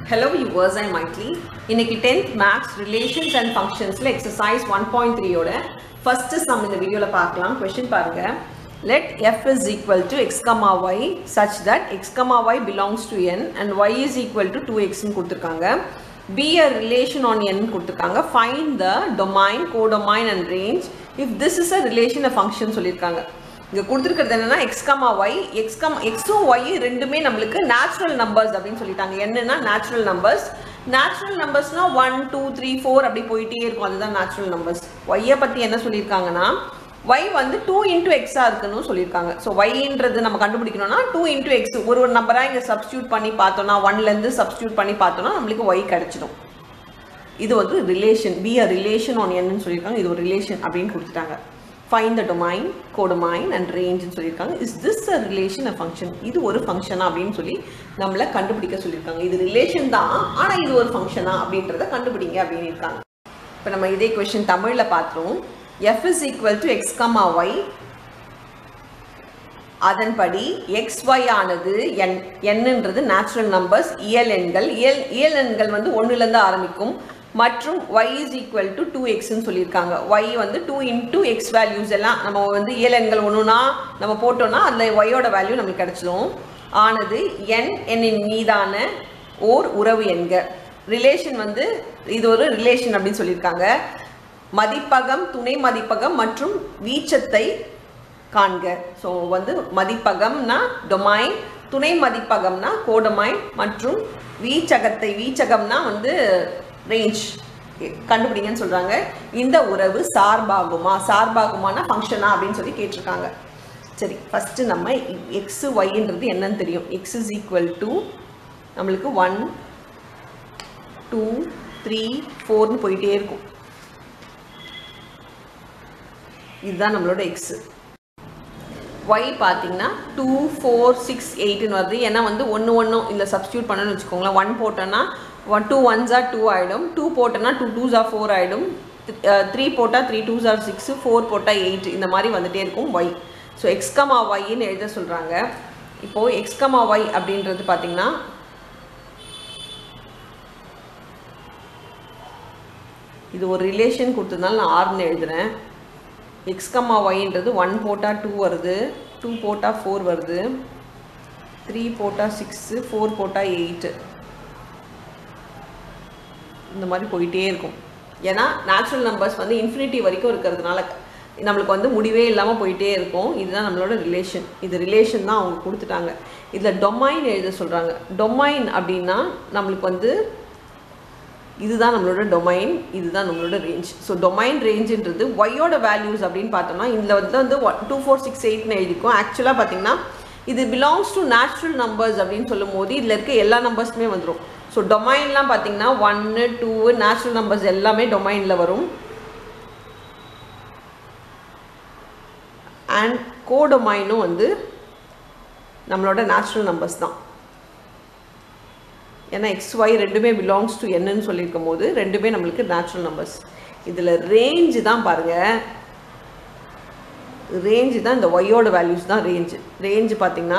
Hello viewers, I'm Maitli. இன்னைக்கு 10th Maths Relations and Functionsல exercise 1.3 யோட first sum இந்த வீடியோல பார்க்கலாம் question பாருங்க let f is equal to x comma y such that x comma y belongs to n and y is equal to 2x னு கொடுத்திருக்காங்க be a relation on n கொடுத்திருக்காங்க find the domain codomain and range if this is a relation a function சொல்லியிருக்காங்க இங்க கொடுத்துருக்கிறது என்னன்னா X comma Y X comma எக்ஸும் Y ரெண்டுமே நம்மளுக்கு நேச்சுரல் நம்பர்ஸ் அப்படின்னு சொல்லிட்டாங்க என்னன்னா நேச்சுரல் நம்பர்ஸ் நேச்சுரல் நம்பர்ஸ்னா ஒன் டூ த்ரீ ஃபோர் அப்படி போயிட்டே இருக்கும் அதுதான் நேச்சுரல் நம்பர்ஸ் ஒய்யை பற்றி என்ன சொல்லியிருக்காங்கன்னா ஒய் வந்து டூ இன்டூ எக்ஸாக இருக்குன்னு சொல்லியிருக்காங்க ஸோ ஒய்ன்றது நம்ம கண்டுபிடிக்கணும்னா டூ இன்டூ எக்ஸ் ஒரு ஒரு நம்பராக இங்கே சப்ஸ்டியூட் பண்ணி பார்த்தோம்னா ஒன்லேருந்து சப்ஸ்டியூட் பண்ணி பார்த்தோம்னா நம்மளுக்கு ஒய் கிடைச்சிடும் இது வந்து relation B a relation on என்னன்னு சொல்லியிருக்காங்க இது ஒரு ரிலேஷன் அப்படின்னு கொடுத்துட்டாங்க find the domain codomain and ரேஞ்சுன்னு சொல்லியிருக்காங்க is this a relation a function இது ஒரு ஃபங்க்ஷனா அப்படின்னு சொல்லி நம்மளை கண்டுபிடிக்க சொல்லியிருக்காங்க இது ரிலேஷன் தான் ஆனால் இது ஒரு ஃபங்க்ஷனா அப்படின்றத கண்டுபிடிங்க அப்படின்னு இருக்காங்க இப்போ நம்ம இதே கொஷின் தமிழில் பார்த்துருவோம் F is equal to X comma Y அதன்படி எக்ஸ் ஒய் ஆனது என் என்னன்றது நேச்சுரல் நம்பர்ஸ் இயல் எண்கள் இயல் இயல் எண்கள் வந்து ஒன்றுலேருந்து ஆரம்பிக்கும் மற்றும் y is equal to two எக்ஸ்ன்னு சொல்லியிருக்காங்க y வந்து டூ இன்டூ எக்ஸ் வேல்யூஸ் எல்லாம் நம்ம வந்து இயல் எண்கள் ஒன்றுனா நம்ம போட்டோம்னா அதில் ஒய்யோட வேல்யூ நமக்கு கிடைச்சிடும் ஆனது என் எண்ணின் மீதான ஓர் உறவு எண்க ரிலேஷன் வந்து இது ஒரு ரிலேஷன் அப்படின்னு சொல்லியிருக்காங்க மதிப்பகம் துணை மதிப்பகம் மற்றும் வீச்சத்தை காண்க ஸோ வந்து மதிப்பகம்னா டொமைன் துணை மதிப்பகம்னா கோடொமைன் மற்றும் வீச்சகத்தை வீச்சகம்னா வந்து ரேஞ்ச் கண்டுபிடிங்கன்னு சொல்கிறாங்க இந்த உறவு சார்பாகுமா சார்பாகுமானா ஃபங்க்ஷனா அப்படின்னு சொல்லி கேட்டிருக்காங்க சரி ஃபஸ்ட்டு நம்ம எக்ஸு ஒய்ன்றது என்னன்னு தெரியும் எக்ஸ் இஸ் ஈக்குவல் டு நம்மளுக்கு ஒன் டூ த்ரீ ஃபோர்னு போயிட்டே இருக்கும் இதுதான் நம்மளோட எக்ஸு ஒய் பார்த்தீங்கன்னா டூ ஃபோர் சிக்ஸ் எயிட்னு வருது ஏன்னா வந்து ஒன்று ஒன்றும் இல்லை சப்ஸ்டியூட் பண்ணணும்னு வச்சுக்கோங்களேன் ஒன் போட்டோன்னா ஒன் டூ ஒன்ஸா டூ ஆகிடும் டூ போட்டோன்னா டூ டூஸா ஃபோர் ஆகிடும் த்ரீ போட்டால் three twos are six four போட்டால் எயிட் இந்த மாதிரி வந்துகிட்டே இருக்கும் ஒய் ஸோ எக்ஸ்கமா ஒய்ன்னு எழுத சொல்கிறாங்க இப்போது எக்ஸ்கமா ஒய் அப்படின்றது பார்த்தீங்கன்னா இது ஒரு ரிலேஷன் கொடுத்ததுனால நான் ஆறுன்னு எழுதுகிறேன் எக்ஸ் கம்மா ஒய்ன்றது ஒன் போட்டால் டூ வருது டூ போட்டால் ஃபோர் வருது த்ரீ போட்டால் சிக்ஸு ஃபோர் போட்டால் எயிட்டு இந்த மாதிரி போயிட்டே இருக்கும் ஏன்னா நேச்சுரல் நம்பர்ஸ் வந்து இன்ஃபினிட்டி வரைக்கும் இருக்கிறதுனால நம்மளுக்கு வந்து முடிவே இல்லாமல் போயிட்டே இருக்கும் இதுதான் நம்மளோட ரிலேஷன் இது ரிலேஷன் தான் அவங்க கொடுத்துட்டாங்க இதில் டொமைன் எழுத சொல்கிறாங்க டொமைன் அப்படின்னா நம்மளுக்கு வந்து இதுதான் நம்மளோட டொமைன் இதுதான் நம்மளோட ரேஞ்ச் ஸோ டொமைன் ரேஞ்சுன்றது ஒய்யோட வேல்யூஸ் அப்படின்னு பார்த்தோம்னா இதில் வந்து வந்து டூ ஃபோர் சிக்ஸ் எயிட்னு எழுதிக்கும் ஆக்சுவலாக பார்த்தீங்கன்னா இது பிலாங்ஸ் டு நேச்சுரல் நம்பர்ஸ் அப்படின்னு சொல்லும் போது இதில் இருக்க எல்லா நம்பர்ஸுமே வந்துடும் ஸோ டொமைன்லாம் பார்த்தீங்கன்னா ஒன்று டூ நேச்சுரல் நம்பர்ஸ் எல்லாமே டொமைனில் வரும் அண்ட் கோடொமைனும் வந்து நம்மளோட நேச்சுரல் நம்பர்ஸ் தான் ஏன்னா எக்ஸ் ஒய் ரெண்டுமே பிலாங்ஸ் டு என்னன்னு சொல்லியிருக்கும் போது ரெண்டுமே நம்மளுக்கு நேச்சுரல் நம்பர்ஸ் இதில் ரேஞ்சு தான் பாருங்கள் ரேஞ்சு தான் இந்த ஒய்யோட வேல்யூஸ் தான் ரேஞ்சு ரேஞ்சு பார்த்தீங்கன்னா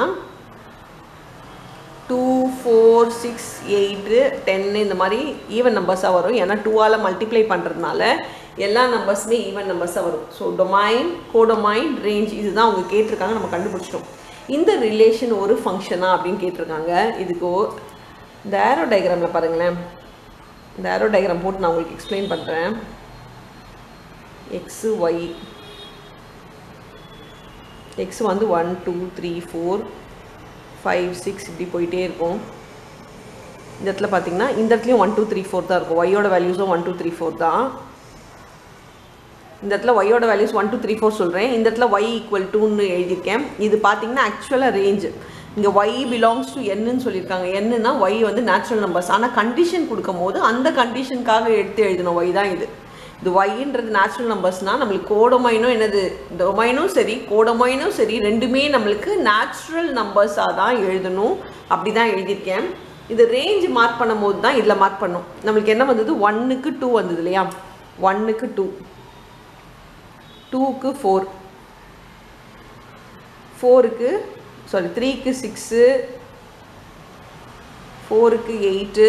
டூ ஃபோர் சிக்ஸ் எயிட்டு டென்னு இந்த மாதிரி ஈவன் நம்பர்ஸாக வரும் ஏன்னா டூவால் மல்டிப்ளை பண்ணுறதுனால எல்லா நம்பர்ஸுமே ஈவன் நம்பர்ஸாக வரும் ஸோ டொமைன் கோடொமைன் ரேஞ்ச் இதுதான் அவங்க கேட்டிருக்காங்க நம்ம கண்டுபிடிச்சிட்டோம் இந்த ரிலேஷன் ஒரு ஃபங்க்ஷனா அப்படின்னு கேட்டிருக்காங்க இதுக்கு இந்த ஏரோ டயக்ராமில் பாருங்களேன் இந்த ஏரோ டயக்ராம் போட்டு நான் உங்களுக்கு எக்ஸ்பிளைன் பண்ணுறேன் எக்ஸு ஒய் எக்ஸ் வந்து one two three four five six இப்படி போயிட்டே இருக்கும் இந்த இடத்துல பார்த்தீங்கன்னா இந்த இடத்துலையும் ஒன் டூ த்ரீ ஃபோர் தான் இருக்கும் ஒய்யோட வேல்யூஸும் ஒன் டூ த்ரீ ஃபோர் தான் இந்த இடத்துல ஒய்யோட values one two three four சொல்கிறேன் இந்த இடத்துல ஒய் ஈக்குவல் டூன்னு எழுதியிருக்கேன் இது பார்த்தீங்கன்னா ஆக்சுவலாக ரேஞ்சு இங்கே ஒய் பிலாங்ஸ் டு என்னன்னு சொல்லியிருக்காங்க என்னன்னா ஒய் வந்து நேச்சுரல் நம்பர்ஸ் ஆனால் கண்டிஷன் கொடுக்கும் போது அந்த கண்டிஷனுக்காக எடுத்து எழுதணும் ஒய் தான் இது இது ஒய்ன்றது நேச்சுரல் நம்பர்ஸ்னால் நம்மளுக்கு கோடொமைனும் என்னது டொமைனும் சரி கோடொமைனும் சரி ரெண்டுமே நம்மளுக்கு நேச்சுரல் நம்பர்ஸாக தான் எழுதணும் அப்படி தான் எழுதியிருக்கேன் இது ரேஞ்ச் மார்க் பண்ணும்போது தான் இதில் மார்க் பண்ணும் நம்மளுக்கு என்ன வந்தது ஒன்னுக்கு டூ வந்தது இல்லையா ஒன்னுக்கு டூ டூக்கு ஃபோர் ஃபோருக்கு சாரி த்ரீக்கு சிக்ஸு ஃபோருக்கு எயிட்டு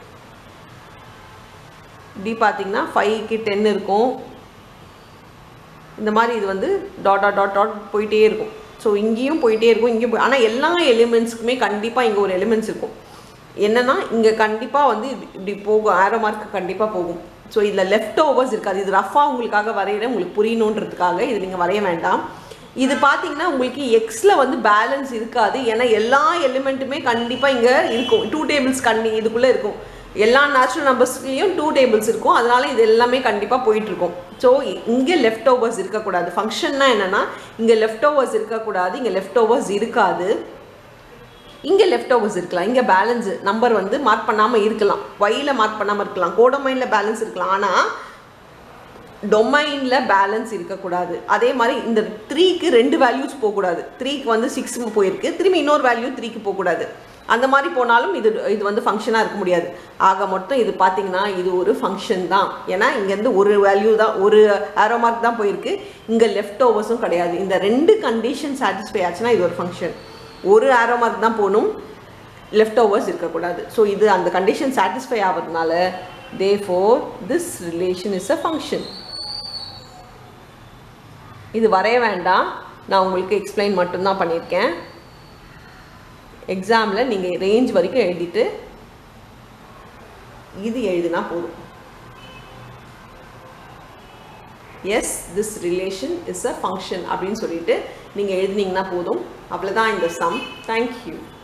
இப்படி பார்த்தீங்கன்னா ஃபைவ்க்கு டென் இருக்கும் இந்த மாதிரி இது வந்து டாட் டாட் டாட் டாட் போயிட்டே இருக்கும் ஸோ இங்கேயும் போயிட்டே இருக்கும் இங்கேயும் போய் ஆனால் எல்லா எலிமெண்ட்ஸ்க்குமே கண்டிப்பாக இங்கே ஒரு எலிமெண்ட்ஸ் இருக்கும் என்னன்னா இங்கே கண்டிப்பாக வந்து இது இப்படி போகும் ஆரோ மார்க் கண்டிப்பாக போகும் ஸோ இதில் லெஃப்ட் ஓவர்ஸ் இருக்காது இது ரஃபாக உங்களுக்காக வரைகிறேன் உங்களுக்கு புரியணுன்றதுக்காக இது நீங்கள் வரைய வேண்டாம் இது பார்த்தீங்கன்னா உங்களுக்கு எக்ஸில் வந்து பேலன்ஸ் இருக்காது ஏன்னா எல்லா எலிமெண்ட்டுமே கண்டிப்பாக இங்கே இருக்கும் டூ டேபிள்ஸ் கண்டி இதுக்குள்ளே இருக்கும் எல்லா நேச்சுரல் நம்பர்ஸ்லேயும் டூ டேபிள்ஸ் இருக்கும் அதனால இது எல்லாமே கண்டிப்பாக போயிட்டு இருக்கும் ஸோ இங்கே லெஃப்ட் ஓவர்ஸ் இருக்கக்கூடாது ஃபங்க்ஷன்னா என்னன்னா இங்கே லெஃப்ட் ஓவர்ஸ் இருக்கக்கூடாது இங்கே லெஃப்ட் ஓவர்ஸ் இருக்காது இங்கே லெஃப்ட் ஓவர்ஸ் இருக்கலாம் இங்கே பேலன்ஸ் நம்பர் வந்து மார்க் பண்ணாமல் இருக்கலாம் ஒயில் மார்க் பண்ணாமல் இருக்கலாம் கோடமைனில் பேலன்ஸ் இருக்கலாம் ஆனால் டொமைனில் பேலன்ஸ் இருக்கக்கூடாது அதே மாதிரி இந்த த்ரீக்கு ரெண்டு வேல்யூஸ் போகக்கூடாது த்ரீக்கு வந்து சிக்ஸ் போயிருக்கு திரும்பி இன்னொரு வேல்யூ த்ரீக்கு போகக்கூடாது அந்த மாதிரி போனாலும் இது இது வந்து ஃபங்க்ஷனாக இருக்க முடியாது ஆக மொத்தம் இது பார்த்தீங்கன்னா இது ஒரு ஃபங்க்ஷன் தான் ஏன்னா இங்கேருந்து ஒரு வேல்யூ தான் ஒரு ஆரோ மார்க் தான் போயிருக்கு இங்கே லெஃப்ட் ஓவர்ஸும் கிடையாது இந்த ரெண்டு கண்டிஷன் சாட்டிஸ்ஃபை ஆச்சுன்னா இது ஒரு ஃபங்க்ஷன் ஒரு ஆரோ மார்க் தான் போகணும் லெஃப்ட் ஓவர்ஸ் இருக்கக்கூடாது ஸோ இது அந்த கண்டிஷன் சாட்டிஸ்ஃபை ஆகிறதுனால therefore this relation is a function இது வரைய வேண்டாம் நான் உங்களுக்கு எக்ஸ்பிளைன் மட்டும்தான் பண்ணியிருக்கேன் எக்ஸாமில் நீங்கள் ரேஞ்ச் வரைக்கும் எழுதிட்டு இது எழுதினா போதும் yes this relation is a function அப்படின்னு சொல்லிட்டு நீங்கள் எழுதுனீங்கன்னா போதும் அவ்வளோதான் இந்த சம் தேங்க்யூ